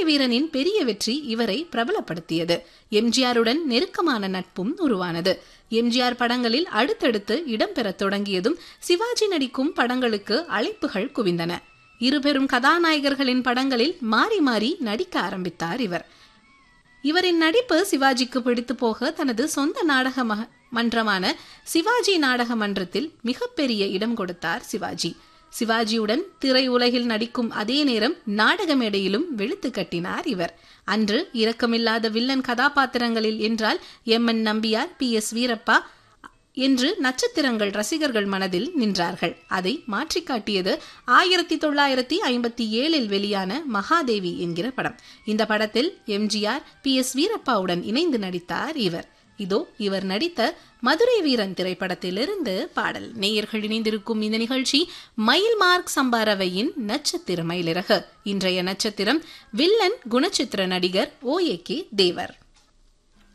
வீரனின் பெரிய வெற்றி இவரை பிரபலப்படுத்தியது எம்ஜிஆருடன் நெருக்கமான நட்பும் உருவானது எம்ஜிஆர் படங்களில் அடுத்தடுத்து இடம்பெறத் தொடங்கியதும் சிவாஜி நடிக்கும் படங்களுக்கு அழைப்புகள் குவிந்தன இருபெரும் கதாநாயகர்களின் படங்களில் மாறி மாறி நடிக்க ஆரம்பித்தார் இவர் இவரின் நடிப்பு சிவாஜிக்கு பிடித்து போக தனது சொந்த நாடக ம- மன்றமான சிவாஜி நாடக மன்றத்தில் மிகப்பெரிய இடம் கொடுத்தார் சிவாஜி சிவாஜியுடன் திரையுலகில் நடிக்கும் அதே நேரம் நாடக மேடையிலும் வெளுத்து கட்டினார் இவர் அன்று இரக்கமில்லாத வில்லன் கதாபாத்திரங்களில் என்றால் M N Nambiar P S Veerappa என்று நட்சத்திரங்கள் ரசிகர்கள் மனதில் நின்றார்கள் அதை மாற்றிக் காட்டியது ஆயிரத்தி தொள்ளாயிரத்தி ஐம்பத்தி ஏழில் வெளியான மகாதேவி என்கிற படம் இந்த படத்தில் எம்ஜிஆர் பி எஸ் வீரப்பாவுடன் இணைந்து நடித்தார் இவர் இதோ இவர் நடித்த மதுரை வீரன் திரைப்படத்திலிருந்து பாடல் நேயர்கள் இணைந்திருக்கும் இந்த நிகழ்ச்சி மயில் மார்க் சம்பாரவையின் நட்சத்திர மயிலிறகு இன்றைய நட்சத்திரம் வில்லன் குணச்சித்திர நடிகர் ஓ ஏ கே தேவர்